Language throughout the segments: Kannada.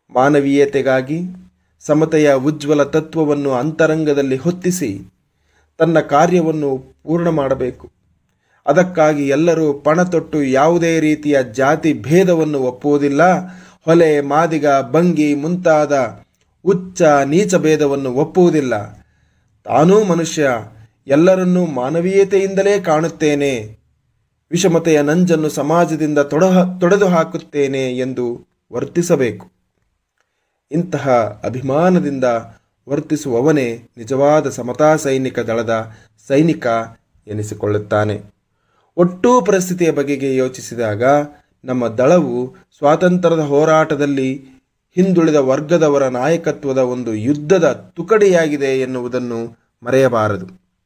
ಮಾನವೀಯತೆಗಾಗಿ ಸಮತೆಯ ಉಜ್ವಲ ತತ್ವವನ್ನು ಅಂತರಂಗದಲ್ಲಿ ಹೊತ್ತಿಸಿ ತನ್ನ ಕಾರ್ಯವನ್ನು ಪೂರ್ಣ ಮಾಡಬೇಕು ಅದಕ್ಕಾಗಿ ಎಲ್ಲರೂ ಪಣ ತೊಟ್ಟು ಯಾವುದೇ ರೀತಿಯ ಜಾತಿ ಭೇದವನ್ನು ಒಪ್ಪುವುದಿಲ್ಲ ಹೊಲೆ ಮಾದಿಗ ಬಂಗಿ ಮುಂತಾದ ಉಚ್ಚ ನೀಚ ಭೇದವನ್ನು ಒಪ್ಪುವುದಿಲ್ಲ ತಾನೂ ಮನುಷ್ಯ ಎಲ್ಲರನ್ನೂ ಮಾನವೀಯತೆಯಿಂದಲೇ ಕಾಣುತ್ತೇನೆ ವಿಷಮತೆಯ ನಂಜನ್ನು ಸಮಾಜದಿಂದ ತೊಡಹ ತೊಡೆದು ಹಾಕುತ್ತೇನೆ ಎಂದು ವರ್ತಿಸಬೇಕು ಇಂತಹ ಅಭಿಮಾನದಿಂದ ವರ್ತಿಸುವವನೇ ನಿಜವಾದ ಸಮತಾ ಸೈನಿಕ ದಳದ ಸೈನಿಕ ಎನಿಸಿಕೊಳ್ಳುತ್ತಾನೆ ಒಟ್ಟೂ ಪರಿಸ್ಥಿತಿಯ ಬಗೆಗೆ ಯೋಚಿಸಿದಾಗ ನಮ್ಮ ದಳವು ಸ್ವಾತಂತ್ರ್ಯದ ಹೋರಾಟದಲ್ಲಿ ಹಿಂದುಳಿದ ವರ್ಗದವರ ನಾಯಕತ್ವದ ಒಂದು ಯುದ್ಧದ ತುಕಡಿಯಾಗಿದೆ ಎನ್ನುವುದನ್ನು ಮರೆಯಬಾರದು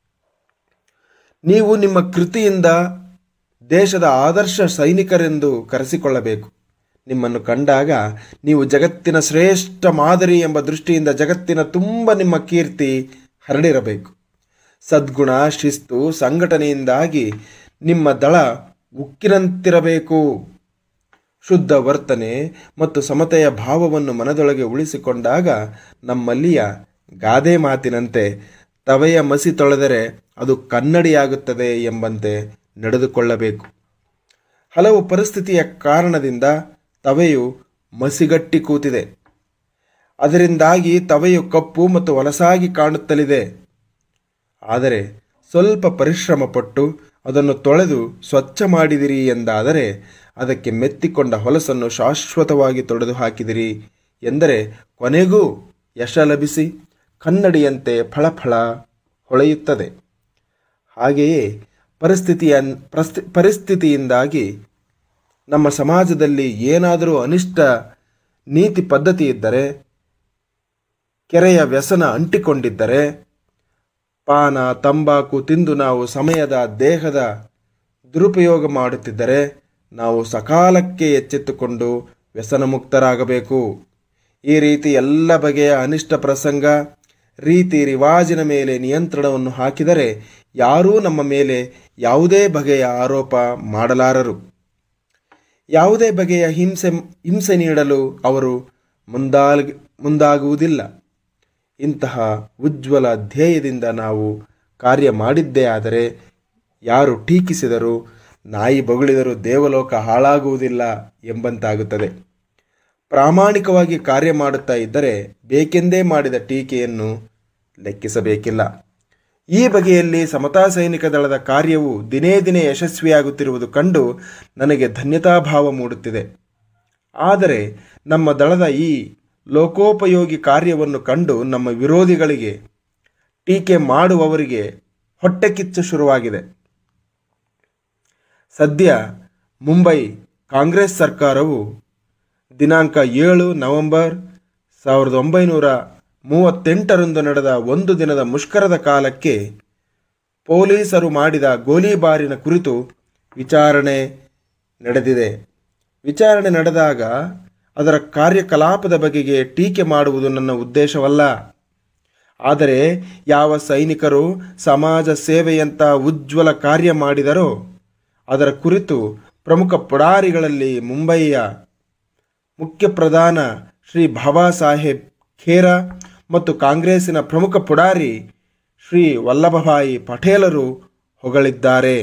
ನೀವು ನಿಮ್ಮ ಕೃತಿಯಿಂದ ದೇಶದ ಆದರ್ಶ ಸೈನಿಕರೆಂದು ಕರೆಸಿಕೊಳ್ಳಬೇಕು ನಿಮ್ಮನ್ನು ಕಂಡಾಗ ನೀವು ಜಗತ್ತಿನ ಶ್ರೇಷ್ಠ ಮಾದರಿ ಎಂಬ ದೃಷ್ಟಿಯಿಂದ ಜಗತ್ತಿನ ತುಂಬ ನಿಮ್ಮ ಕೀರ್ತಿ ಹರಡಿರಬೇಕು ಸದ್ಗುಣ ಶಿಸ್ತು ಸಂಘಟನೆಯಿಂದಾಗಿ ನಿಮ್ಮ ದಳ ಉಕ್ಕಿನಂತಿರಬೇಕು ಶುದ್ಧ ವರ್ತನೆ ಮತ್ತು ಸಮತೆಯ ಭಾವವನ್ನು ಮನದೊಳಗೆ ಉಳಿಸಿಕೊಂಡಾಗ ನಮ್ಮಲ್ಲಿಯ ಗಾದೆ ಮಾತಿನಂತೆ ತವೆಯ ಮಸಿ ತೊಳೆದರೆ ಅದು ಕನ್ನಡಿಯಾಗುತ್ತದೆ ಎಂಬಂತೆ ನಡೆದುಕೊಳ್ಳಬೇಕು ಹಲವು ಪರಿಸ್ಥಿತಿಯ ಕಾರಣದಿಂದ ತವೆಯು ಮಸಿಗಟ್ಟಿ ಕೂತಿದೆ ಅದರಿಂದಾಗಿ ತವೆಯು ಕಪ್ಪು ಮತ್ತು ಹೊಲಸಾಗಿ ಕಾಣುತ್ತಲಿದೆ ಆದರೆ ಸ್ವಲ್ಪ ಪರಿಶ್ರಮ ಪಟ್ಟು ಅದನ್ನು ತೊಳೆದು ಸ್ವಚ್ಛ ಮಾಡಿದಿರಿ ಎಂದಾದರೆ ಅದಕ್ಕೆ ಮೆತ್ತಿಕೊಂಡ ಹೊಲಸನ್ನು ಶಾಶ್ವತವಾಗಿ ತೊಡೆದು ಹಾಕಿದಿರಿ ಎಂದರೆ ಕೊನೆಗೂ ಯಶ ಲಭಿಸಿ ಕನ್ನಡಿಯಂತೆ ಫಳಫಳ ಹೊಳೆಯುತ್ತದೆ ಹಾಗೆಯೇ ಪರಿಸ್ಥಿತಿಯ ಪ್ರಸ್ತಿ ಪರಿಸ್ಥಿತಿಯಿಂದಾಗಿ ನಮ್ಮ ಸಮಾಜದಲ್ಲಿ ಏನಾದರೂ ಅನಿಷ್ಟ ನೀತಿ ಪದ್ಧತಿ ಇದ್ದರೆ ಕೆರೆಯ ವ್ಯಸನ ಅಂಟಿಕೊಂಡಿದ್ದರೆ ಪಾನ ತಂಬಾಕು ತಿಂದು ನಾವು ಸಮಯದ ದೇಹದ ದುರುಪಯೋಗ ಮಾಡುತ್ತಿದ್ದರೆ ನಾವು ಸಕಾಲಕ್ಕೆ ಎಚ್ಚೆತ್ತುಕೊಂಡು ವ್ಯಸನ ಮುಕ್ತರಾಗಬೇಕು ಈ ರೀತಿ ಎಲ್ಲ ಬಗೆಯ ಅನಿಷ್ಟ ಪ್ರಸಂಗ ರೀತಿ ರಿವಾಜಿನ ಮೇಲೆ ನಿಯಂತ್ರಣವನ್ನು ಹಾಕಿದರೆ ಯಾರೂ ನಮ್ಮ ಮೇಲೆ ಯಾವುದೇ ಬಗೆಯ ಆರೋಪ ಮಾಡಲಾರರು ಯಾವುದೇ ಬಗೆಯ ಹಿಂಸೆ ಹಿಂಸೆ ನೀಡಲು ಅವರು ಮುಂದಾಗ್ ಮುಂದಾಗುವುದಿಲ್ಲ ಇಂತಹ ಉಜ್ವಲ ಧ್ಯೇಯದಿಂದ ನಾವು ಕಾರ್ಯ ಮಾಡಿದ್ದೇ ಆದರೆ ಯಾರು ಟೀಕಿಸಿದರೂ ನಾಯಿ ಬೊಗಳಿದರೂ ದೇವಲೋಕ ಹಾಳಾಗುವುದಿಲ್ಲ ಎಂಬಂತಾಗುತ್ತದೆ ಪ್ರಾಮಾಣಿಕವಾಗಿ ಕಾರ್ಯ ಮಾಡುತ್ತಾ ಇದ್ದರೆ ಬೇಕೆಂದೇ ಮಾಡಿದ ಟೀಕೆಯನ್ನು ಲೆಕ್ಕಿಸಬೇಕಿಲ್ಲ ಈ ಬಗೆಯಲ್ಲಿ ಸಮತಾ ಸೈನಿಕ ದಳದ ಕಾರ್ಯವು ದಿನೇ ದಿನೇ ಯಶಸ್ವಿಯಾಗುತ್ತಿರುವುದು ಕಂಡು ನನಗೆ ಧನ್ಯತಾಭಾವ ಮೂಡುತ್ತಿದೆ ಆದರೆ ನಮ್ಮ ದಳದ ಈ ಲೋಕೋಪಯೋಗಿ ಕಾರ್ಯವನ್ನು ಕಂಡು ನಮ್ಮ ವಿರೋಧಿಗಳಿಗೆ ಟೀಕೆ ಮಾಡುವವರಿಗೆ ಹೊಟ್ಟೆ ಕಿಚ್ಚು ಶುರುವಾಗಿದೆ ಸದ್ಯ ಮುಂಬೈ ಕಾಂಗ್ರೆಸ್ ಸರ್ಕಾರವು ದಿನಾಂಕ ಏಳು ನವೆಂಬರ್ ಸಾವಿರದ ಒಂಬೈನೂರ ಮೂವತ್ತೆಂಟರಂದು ನಡೆದ ಒಂದು ದಿನದ ಮುಷ್ಕರದ ಕಾಲಕ್ಕೆ ಪೊಲೀಸರು ಮಾಡಿದ ಗೋಲಿಬಾರಿನ ಕುರಿತು ವಿಚಾರಣೆ ನಡೆದಿದೆ ವಿಚಾರಣೆ ನಡೆದಾಗ ಅದರ ಕಾರ್ಯಕಲಾಪದ ಬಗೆಗೆ ಟೀಕೆ ಮಾಡುವುದು ನನ್ನ ಉದ್ದೇಶವಲ್ಲ ಆದರೆ ಯಾವ ಸೈನಿಕರು ಸಮಾಜ ಸೇವೆಯಂಥ ಉಜ್ವಲ ಕಾರ್ಯ ಮಾಡಿದರೋ ಅದರ ಕುರಿತು ಪ್ರಮುಖ ಪುಡಾರಿಗಳಲ್ಲಿ ಮುಂಬಯಿಯ ಮುಖ್ಯ ಪ್ರಧಾನ ಶ್ರೀ ಬಾಬಾ ಸಾಹೇಬ್ ಖೇರಾ ಮತ್ತು ಕಾಂಗ್ರೆಸ್ಸಿನ ಪ್ರಮುಖ ಪುಡಾರಿ ಶ್ರೀ ವಲ್ಲಭಭಾಯಿ ಪಟೇಲರು ಹೊಗಳಿದ್ದಾರೆ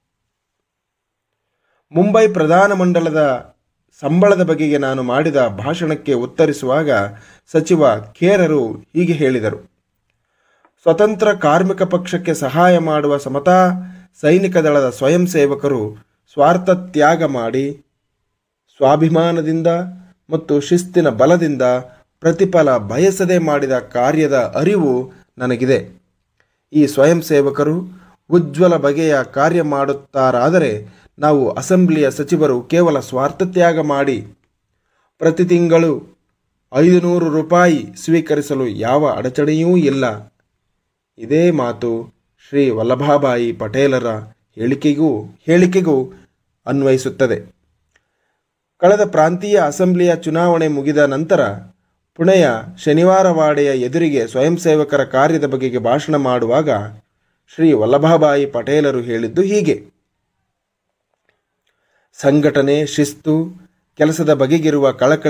ಮುಂಬೈ ಪ್ರಧಾನ ಮಂಡಲದ ಸಂಬಳದ ಬಗೆಗೆ ನಾನು ಮಾಡಿದ ಭಾಷಣಕ್ಕೆ ಉತ್ತರಿಸುವಾಗ ಸಚಿವ ಖೇರರು ಹೀಗೆ ಹೇಳಿದರು ಸ್ವತಂತ್ರ ಕಾರ್ಮಿಕ ಪಕ್ಷಕ್ಕೆ ಸಹಾಯ ಮಾಡುವ ಸಮತಾ ಸೈನಿಕ ದಳದ ಸ್ವಯಂ ಸೇವಕರು ಸ್ವಾರ್ಥ ತ್ಯಾಗ ಮಾಡಿ ಸ್ವಾಭಿಮಾನದಿಂದ ಮತ್ತು ಶಿಸ್ತಿನ ಬಲದಿಂದ ಪ್ರತಿಫಲ ಬಯಸದೆ ಮಾಡಿದ ಕಾರ್ಯದ ಅರಿವು ನನಗಿದೆ ಈ ಸ್ವಯಂ ಸೇವಕರು ಉಜ್ವಲ ಬಗೆಯ ಕಾರ್ಯ ಮಾಡುತ್ತಾರಾದರೆ ನಾವು ಅಸೆಂಬ್ಲಿಯ ಸಚಿವರು ಕೇವಲ ಸ್ವಾರ್ಥ ತ್ಯಾಗ ಮಾಡಿ ಪ್ರತಿ ತಿಂಗಳು ಐದು ನೂರು ರೂಪಾಯಿ ಸ್ವೀಕರಿಸಲು ಯಾವ ಅಡಚಣೆಯೂ ಇಲ್ಲ ಇದೇ ಮಾತು ಶ್ರೀ ವಲ್ಲಭಾಬಾಯಿ ಪಟೇಲರ ಹೇಳಿಕೆಗೂ ಹೇಳಿಕೆಗೂ ಅನ್ವಯಿಸುತ್ತದೆ ಕಳೆದ ಪ್ರಾಂತೀಯ ಅಸೆಂಬ್ಲಿಯ ಚುನಾವಣೆ ಮುಗಿದ ನಂತರ ಪುಣೆಯ ಶನಿವಾರವಾಡೆಯ ಎದುರಿಗೆ ಸ್ವಯಂ ಸೇವಕರ ಕಾರ್ಯದ ಬಗೆಗೆ ಭಾಷಣ ಮಾಡುವಾಗ ಶ್ರೀ ವಲ್ಲಭಾಬಾಯಿ ಪಟೇಲರು ಹೇಳಿದ್ದು ಹೀಗೆ ಸಂಘಟನೆ ಶಿಸ್ತು ಕೆಲಸದ ಬಗೆಗಿರುವ ಕಳಕಳಿ